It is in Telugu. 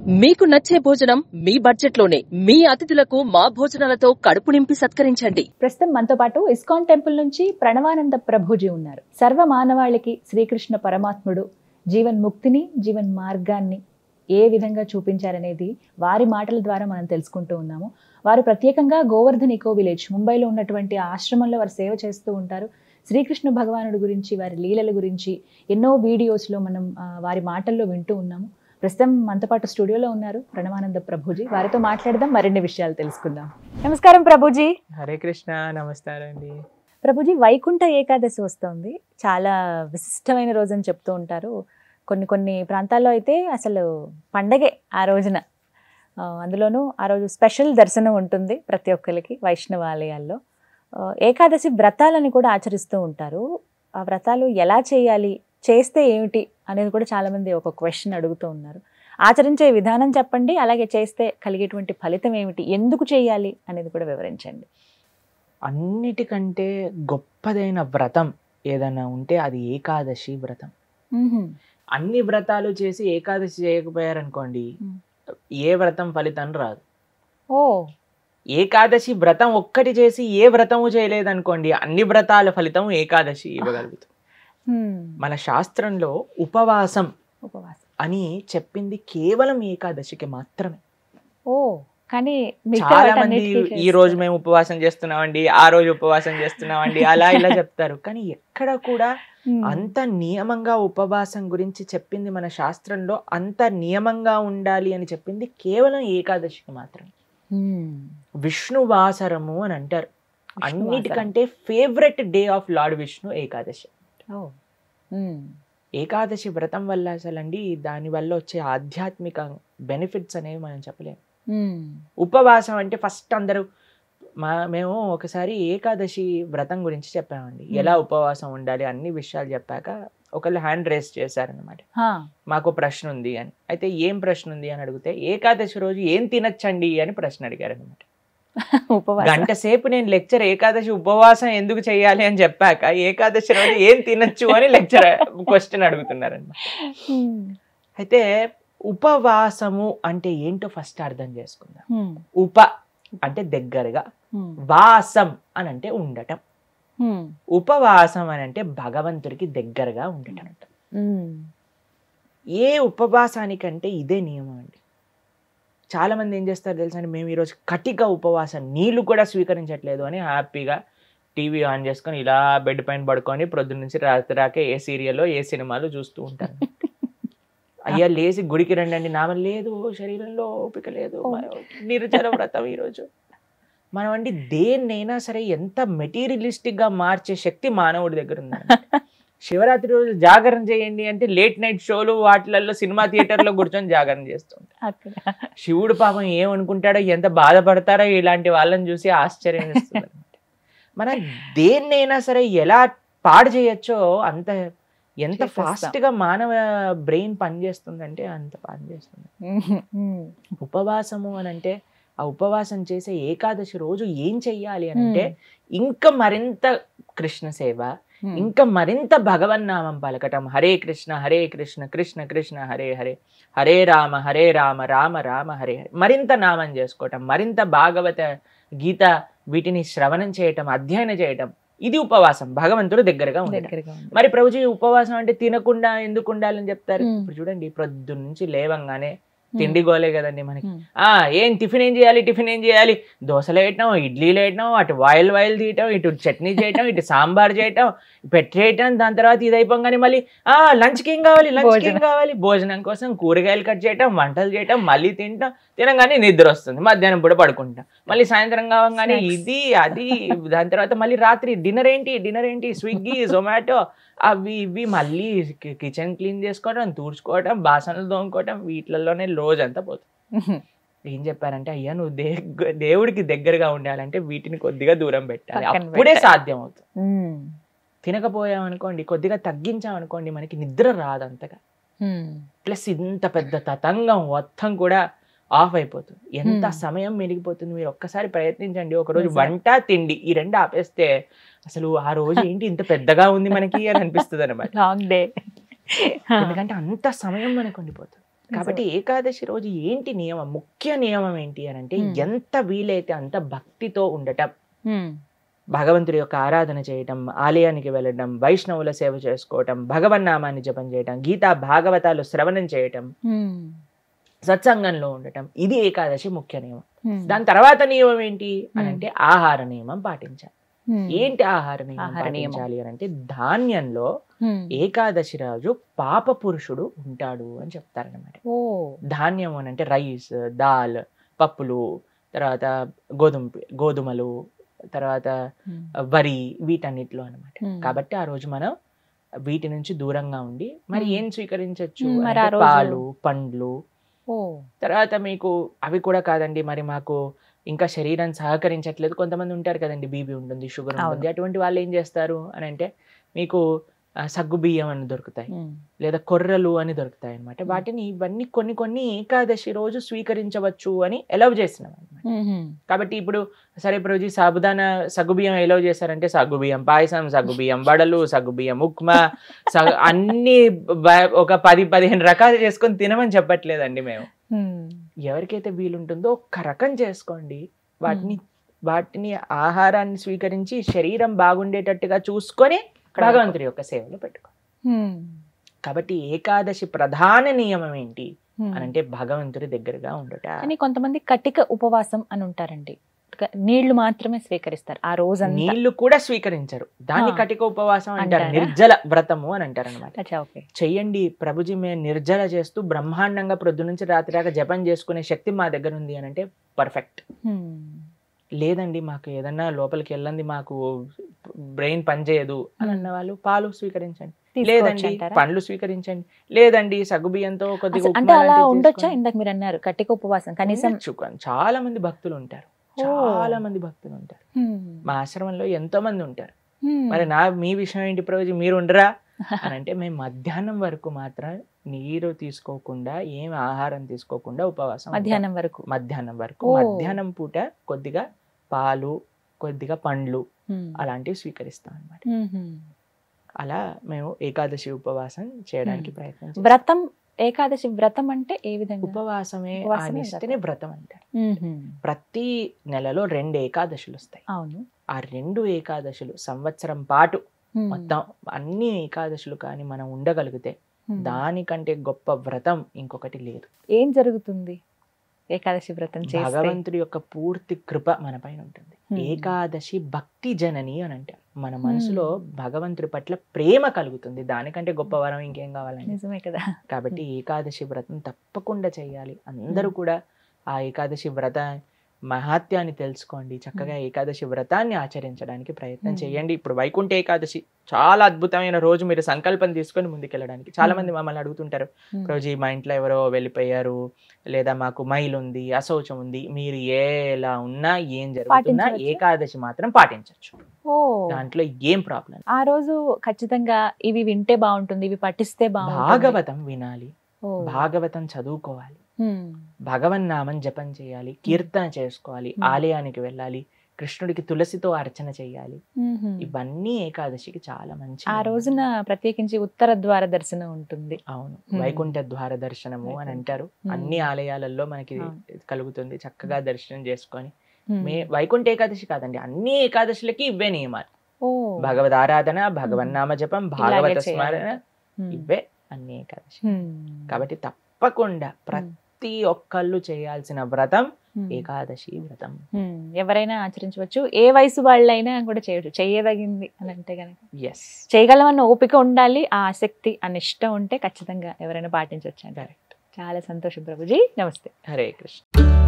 మీకు నచ్చే భోజనం మీ బడ్జెట్ లోనే మీ అతిథులకు మా భోజనాలతో కడుపు నింపి సత్కరించండి ప్రస్తుతం మనతో పాటు ఇస్కాన్ టెంపుల్ నుంచి ప్రణవానంద ప్రభుజీ ఉన్నారు సర్వ మానవాళికి శ్రీకృష్ణ పరమాత్ముడు జీవన్ ముక్తిని జీవన్ మార్గాన్ని ఏ విధంగా చూపించారనేది వారి మాటల ద్వారా మనం తెలుసుకుంటూ ఉన్నాము వారు ప్రత్యేకంగా గోవర్ధన్ ఇకో విలేజ్ ముంబైలో ఉన్నటువంటి ఆ ఆశ్రమంలో వారు సేవ చేస్తూ ఉంటారు శ్రీకృష్ణ భగవానుడి గురించి వారి లీలల గురించి ఎన్నో వీడియోస్లో మనం ఆ, వారి మాటల్లో వింటూ ఉన్నాము ప్రస్తుతం మనతో పాటు స్టూడియోలో ఉన్నారు ప్రణవానంద ప్రభుజీ వారితో మాట్లాడదాం మరిన్ని విషయాలు తెలుసుకుందాం నమస్కారం ప్రభుజీ హరే కృష్ణ నమస్కారం అండి ప్రభుజీ వైకుంఠ ఏకాదశి వస్తోంది చాలా విశిష్టమైన రోజు అని చెప్తూ ఉంటారు కొన్ని కొన్ని ప్రాంతాల్లో అయితే అసలు పండగే ఆ రోజున ఆ, అందులోనూ ఆ రోజు స్పెషల్ దర్శనం ఉంటుంది ప్రతి ఒక్కరికి వైష్ణవ ఆలయాల్లో ఆ, ఏకాదశి వ్రతాలని కూడా ఆచరిస్తూ ఉంటారు ఆ వ్రతాలు ఎలా చేయాలి చేస్తే ఏమిటి అనేది కూడా చాలామంది ఒక క్వశ్చన్ అడుగుతూ ఉన్నారు ఆచరించే విధానం చెప్పండి అలాగే చేస్తే కలిగేటువంటి ఫలితం ఏమిటి ఎందుకు చేయాలి అనేది కూడా వివరించండి అన్నిటికంటే గొప్పదైన వ్రతం ఏదైనా ఉంటే అది ఏకాదశి వ్రతం అన్ని వ్రతాలు చేసి ఏకాదశి చేయకపోయారనుకోండి మ్మ్. ఏ వ్రతం ఫలితం రాదు ఓ ఏకాదశి వ్రతం ఒక్కటి చేసి ఏ వ్రతము చేయలేదనుకోండి అన్ని వ్రతాల ఫలితం ఏకాదశి ఇవ్వగలుగుతాం హ్మ్. మన శాస్త్రంలో ఉపవాసం ఉపవాసం అని చెప్పింది కేవలం ఏకాదశికి మాత్రమే ఓ కానీ మిగతా చాలా మంది వాటన్నిటికీ ఈ రోజు మేము ఉపవాసం చేస్తున్నామండి ఆ రోజు ఉపవాసం చేస్తున్నామండి అలా ఇలా చెప్తారు కానీ ఎక్కడ కూడా హ్మ్. అంత నియమంగా ఉపవాసం గురించి చెప్పింది మన శాస్త్రంలో అంత నియమంగా ఉండాలి అని చెప్పింది కేవలం ఏకాదశికి మాత్రమే హ్మ్. విష్ణువాసరము అని అంటారు విష్ణువాసరం. అన్నిటికంటే favourite day of lord Vishnu Ekadashi ఓ. హ్మ్. ఏకాదశి వ్రతం వల్ల అసలండి దాని వల్ల వచ్చే ఆధ్యాత్మిక బెనిఫిట్స్ అనేవి మనం చెప్పలేము హ్మ్. ఉపవాసం అంటే ఫస్ట్ అందరూ మా మేము ఒకసారి ఏకాదశి వ్రతం గురించి చెప్పామండి Hmm. ఎలా ఉపవాసం ఉండాలి అన్ని విషయాలు చెప్పాక ఒకళ్ళు హ్యాండ్ రేస్ చేశారనమాట హా. మాకు ప్రశ్న ఉంది అని అయితే ఏం ప్రశ్న ఉంది అని అడిగితే ఏకాదశి రోజు ఏం తినచ్చండి అని ప్రశ్న అడిగారు అనమాట ఉపవాసం గంట సేపు నేను లెక్చర్ ఏకాదశి ఉపవాసం ఎందుకు చేయాలి అని చెప్పాక ఏకాదశి రోజు ఏం తినచ్చు అని లెక్చర్ క్వశ్చన్ అడుగుతున్నారనమాట హ్మ్. అయితే ఉపవాసము అంటే ఏంటో ఫస్ట్ అర్థం చేసుకుందాం హ్మ్. ఉప అంటే దగ్గరగా హ్మ్. వాసం అని అంటే ఉండటం హ్మ్. ఉపవాసం అని అంటే భగవంతుడికి దగ్గరగా ఉండటం హ్మ్. ఏ ఉపవాసానికంటే ఇదే నియమం అండి చాలా మంది ఏం చేస్తారు తెలుసా అండి మేము ఈరోజు కటిక ఉపవాసం నీళ్లు కూడా స్వీకరించట్లేదు అని హ్యాపీగా టీవీ ఆన్ చేసుకొని ఇలా బెడ్ పైన పడుకొని ప్రొద్దున నుంచి రాత్రి రాకే ఏ సీరియల్లో ఏ సినిమాలు చూస్తూ ఉంటారు అయ్యా లేచి గుడికి రండి నామ లేదు శరీరంలో ఓపిక లేదు నిర్జల వ్రతం ఈరోజు మనం అండి దేన్నైనా సరే ఎంత మెటీరియలిస్టిక్ గా మార్చే శక్తి మానవుడి దగ్గర ఉంది శివరాత్రి రోజు జాగరణ చేయండి అంటే లేట్ నైట్ షోలు వాటిలలో సినిమా థియేటర్లో కూర్చొని జాగరణ చేస్తుంటారు అక్కడ శివుడు పాపం ఏమనుకుంటాడో ఎంత బాధపడతారో ఇలాంటి వాళ్ళని చూసి ఆశ్చర్యం వేస్తుంది మనం దేన్నైనా సరే ఎలా పాడు చేయొచ్చో అంత ఎంత చేసేస్తాం. ఫాస్ట్ గా మానవ బ్రెయిన్ పనిచేస్తుందంటే అంత పనిచేస్తుంది హ్మ్. హ్మ్. ఉపవాసము అని అంటే ఆ ఉపవాసం చేసే ఏకాదశి రోజు ఏం చెయ్యాలి అని అంటే హ్మ్. ఇంకా మరింత కృష్ణ సేవ హ్మ్. ఇంకా మరింత భగవన్నామం పలకటం హరే కృష్ణ హరే కృష్ణ కృష్ణ కృష్ణ హరే హరే హరే రామ హరే రామ రామ రామ హరే హరే మరింత నామం చేసుకోవటం మరింత భాగవత గీత వీటిని శ్రవణం చేయటం అధ్యయనం చేయటం ఇది ఉపవాసం భగవంతుడు దగ్గరగా ఉండటం దగ్గరగా ఉంది. మరి ప్రభుజీ ఉపవాసం అంటే తినకుండా ఎందుకు ఉండాలని చెప్తారు మ్మ్. ఇప్పుడు చూడండి ప్రొద్దు నుంచి లేవంగానే తిండి గోలే కదండి మనకి హ్మ్. ఆ ఏం టిఫిన్ ఏం చేయాలి టిఫిన్ ఏం చేయాలి దోశలు వేయటం ఇడ్లీలు వేయటం అటు వాయిల్ వాయిల్ తీయటం ఇటు చట్నీ చేయటం ఇటు సాంబార్ చేయటం పెట్టేయటం దాని తర్వాత ఇది అయిపోగానే మళ్ళీ ఆ లంచ్కి ఏం కావాలి లంచ్కి ఏం భోజనం. కావాలి భోజనం కోసం కూరగాయలు కట్ చేయటం వంటలు చేయటం మళ్ళీ తింటాం తినగానే నిద్ర వస్తుంది మధ్యాహ్నం పూట పడుకుంటాం మళ్ళీ సాయంత్రం కావగానే Snacks. ఇది అది దాని తర్వాత మళ్ళీ రాత్రి డిన్నర్ ఏంటి డిన్నర్ ఏంటి స్విగ్గీ జొమాటో అవి ఇవి మళ్ళీ కిచెన్ క్లీన్ చేసుకోవడం తూడ్చుకోవడం బాసనలు తోముకోవడం వీటిలలోనే రోజంతా పోతుంది హ్మ్. ఏం చెప్పారంటే అయ్యా నువ్వు దే దేవుడికి దగ్గరగా ఉండాలంటే వీటిని కొద్దిగా దూరం పెట్టాలి పక్కన అప్పుడే పెట్టాలి. సాధ్యం అవుతుంది హ్మ్. తినకపోయామనుకోండి కొద్దిగా తగ్గించామనుకోండి మనకి నిద్ర రాదు అంతగా హ్మ్. ప్లస్ ఇంత పెద్ద తతంగం మొత్తం కూడా ఆఫ్ అయిపోతుంది ఎంత Hmm. సమయం మెలిగిపోతుంది మీరు ఒక్కసారి ప్రయత్నించండి ఒక రోజు నిజమే. వంట తిండి ఈ రెండు ఆపేస్తే అసలు ఆ రోజు ఏంటి ఇంత పెద్దగా ఉంది మనకి అని అనిపిస్తుంది అనమాట లాంగ్ డే ఎందుకంటే అంత సమయం మనకు ఉండిపోతుంది కాబట్టి ఏకాదశి రోజు ఏంటి నియమం ముఖ్య నియమం ఏంటి అని అంటే Hmm. ఎంత వీలైతే అంత భక్తితో ఉండటం ఉమ్, భగవంతుడి యొక్క ఆరాధన చేయటం ఆలయానికి వెళ్ళడం వైష్ణవుల సేవ చేసుకోవటం భగవన్నామాన్ని జపం చేయటం గీతా భాగవతాలు శ్రవణం చేయటం ఉమ్, సత్సంగంలో ఉండటం ఇది ఏకాదశి ముఖ్య నియమం ఉమ్, దాని తర్వాత నియమం ఏంటి అని Hmm. అంటే ఆహార నియమం పాటించాలి ఉమ్, ఏంటి ఆహార నియమం ఆహార నియమం. పాటించాలి అని అంటే ధాన్యంలో ఉమ్, ఏకాదశి రోజు పాప పురుషుడు ఉంటాడు అని చెప్తారనమాట ఓ ధాన్యం అని అంటే రైస్ దాల్ పప్పులు తర్వాత గోధుమ పి- గోధుమలు తర్వాత ఉమ్, వరి వీటన్నిటిలో అనమాట Hmm. కాబట్టి ఆ రోజు మనం వీటి నుంచి దూరంగా ఉండి మరి Hmm. ఏం స్వీకరించవచ్చు Hmm, మరి అంటే ఆ రోజు- పాలు పండ్లు ఓ తర్వాత మీకు అవి కూడా కాదండి మరి మాకు ఇంకా శరీరం సహకరించట్లేదు కొంతమంది ఉంటారు కదండి బీపీ ఉంటుంది షుగర్ అవును. ఉంటుంది అటువంటి వాళ్ళు ఏం చేస్తారు అని అంటే మీకు ఆ, సగ్గు బియ్యం అని దొరుకుతాయి ఉమ్, లేదా కొర్రలు అని దొరుకుతాయి అనమాట Hmm. వాటిని ఇవన్నీ కొన్ని కొన్ని ఏకాదశి రోజు స్వీకరించవచ్చు అని ఎలవ్ చేస్తున్నాం అనమాట ఉమ్, కాబట్టి ఇప్పుడు సరే రోజు సాబుదానా సగ్గుబియ్యం ఎలవ్ చేశారంటే సగ్గుబియ్యం పాయసం సగ్గుబియ్యం వడలు సగ్గుబియ్యం ఉప్మా సగ్ అన్ని బ- ఒక పది పదిహేను రకాలు చేసుకొని తినమని చెప్పట్లేదండి మేము ఉమ్, ఎవరికైతే వీలుంటుందో ఒక్క రకం చేసుకోండి వాటిని వాటిని ఆహారాన్ని స్వీకరించి శరీరం బాగుండేటట్టుగా చూసుకొని భగవంతుడి యొక్క సేవలో పెట్టుకో ఉమ్, కాబట్టి ఏకాదశి ప్రధాన నియమం ఏంటి ఉమ్. అని అంటే భగవంతుడి దగ్గరగా ఉండట కానీ కొంతమంది కటిక ఉపవాసం అని ఉంటారండి క- నీళ్లు మాత్రమే స్వీకరిస్తారు ఆ రోజంతా నీళ్లు కూడా స్వీకరించరు దాన్ని ఆ. కటిక ఉపవాసం అంటారు అంటారా? నిర్జల వ్రతము అని అంటారు అనమాట అచ్చా ఓకే చెయ్యండి ప్రభుజీ మేము నిర్జల చేస్తూ బ్రహ్మాండంగా ప్రొద్దు నుంచి రాత్రి దాకా జపం చేసుకునే శక్తి మా దగ్గర ఉంది అని అంటే పర్ఫెక్ట్ ఉమ్, లేదండి మాకు ఏదన్నా లోపలికి వెళ్ళండి మాకు బ్రెయిన్ పనిచేయదు అని Hmm. అన్న వాళ్ళు పాలు స్వీకరించండి తీసుకోవచ్చు లేదండి అంటారా? పండ్లు స్వీకరించండి లేదండి సగ్గుబియ్యంతో కొద్దిగా అసలు అంటే ఉప్మా అలా లాంటివి ఉండొచ్చా చేసుకోండి. ఇందాక మీరు అన్నారు కటిక ఉపవాసం కనీసం ఉండొచ్చు. కానీ చాలా మంది భక్తులు ఉంటారు ఓ. చాలా మంది భక్తులు ఉంటారు ఉమ్, మా ఆశ్రమంలో ఎంతో మంది ఉంటారు ఉమ్, మరి నా మీ విషయం ఏంటి ప్రభుజీ మీరు ఉండరా అని అంటే మేము మధ్యాహ్నం వరకు మాత్రం నీరు తీసుకోకుండా ఏం ఆహారం తీసుకోకుండా ఉపవాసం ఉంటాం. మధ్యాహ్నం వరకు మధ్యాహ్నం వరకు ఓ. మధ్యాహ్నం పూట కొద్దిగా పాలు కొద్దిగా పండ్లు ఉమ్, అలాంటివి స్వీకరిస్తాం అన్నమాట ఉమ్. అలా మేము ఏకాదశి ఉపవాసం చేయడానికి మ్మ్. ప్రయత్నం చేస్తాం. వ్రతం ఏకాదశి వ్రతం అంటే ఏ విధంగా ఉపవాసమే ఆ ఉపవాసమే నిష్టనే వ్రతం. వ్రతం అంటారు ఉహుం. ప్రతి నెలలో రెండు ఏకాదశులు వస్తాయి అవును ఆ రెండు ఏకాదశులు సంవత్సరం పాటు ఉమ్, మొత్తం అన్ని ఏకాదశులు కానీ మనం ఉండగలిగితే ఉమ్. దానికంటే గొప్ప వ్రతం ఇంకొకటి లేదు ఏం జరుగుతుంది ఏకాదశి వ్రతం చేస్తే భగవంతుడి యొక్క పూర్తి కృప మన పైన ఉంటుంది Hmm. ఏకాదశి భక్తి జనని అని అంటారు మన మనసులో భగవంతుడి పట్ల ప్రేమ కలుగుతుంది దానికంటే గొప్ప వరం ఇంకేం కావాలండి నిజమే కదా కాబట్టి ఏకాదశి వ్రతం తప్పకుండా చేయాలి అందరూ కూడా ఆ ఏకాదశి వ్రత మహాత్యాన్ని తెలుసుకోండి చక్కగా ఏకాదశి వ్రతాన్ని ఆచరించడానికి ప్రయత్నం Hmm. చేయండి ఇప్పుడు వైకుంఠ ఏకాదశి చాలా అద్భుతమైన రోజు మీరు సంకల్పం తీసుకొని ముందుకెళ్ళడానికి చాలా మంది మమ్మల్ని అడుగుతుంటారు ఉమ్, రోజు మా ఇంట్లో ఎవరో వెళ్ళిపోయారు లేదా మాకు మైల్ ఉంది అశౌచం ఉంది మీరు ఎలా ఉన్నా ఏం జరుగుతున్నా పాటించవచ్చా? ఏకాదశి మాత్రం పాటించవచ్చు ఓ దాంట్లో ఏం ప్రాబ్లం ఆ రోజు ఖచ్చితంగా ఇవి వింటే బాగుంటుంది ఇవి పఠిస్తే బాగుంటుంది భాగవతం వినాలి ఓ, భాగవతం చదువుకోవాలి ఉమ్, భగవన్నామం జపం చేయాలి కీర్తన చేసుకోవాలి Hmm. ఆలయానికి వెళ్ళాలి కృష్ణుడికి తులసితో అర్చన చేయాలి ఉహుం. ఇవన్నీ ఏకాదశికి చాలా మంచి ఆ రోజున ప్రత్యేకించి ఉత్తర ద్వార దర్శనం ఉంటుంది అవును Hmm. వైకుంఠ ద్వార దర్శనము అని వైకుంఠ. అంటారు Hmm. అన్ని ఆలయాలలో మనకి అవును. కలుగుతుంది చక్కగా దర్శనం చేసుకొని ఉమ్. మే వైకుంఠ ఏకాదశి కాదండి అన్ని ఏకాదశులకి ఇవే నియమాలు ఓ భగవద్ ఆరాధన భగవన్నామ జపం భాగవత ఇలాగే చేయాలి. స్మరణ ఉమ్. ఇవే అన్ని ఏకాదశి ఉమ్. కాబట్టి తప్పకుండా ప్రతి ఒక్కళ్ళు చేయాల్సిన వ్రతం ఉమ్. ఏకాదశి వ్రతం ఉమ్. ఎవరైనా ఆచరించవచ్చు ఏ వయసు వాళ్ళైనా కూడా చేయవచ్చు చేయదగింది అని అంటే కనుక ఎస్ చేయగలమన్న ఓపిక ఉండాలి ఆ ఆసక్తి ఆ నిష్టం ఉంటే ఖచ్చితంగా ఎవరైనా పాటించవచ్చు అంటారు కరెక్ట్ చాలా సంతోషం ప్రభుజీ నమస్తే హరే కృష్ణ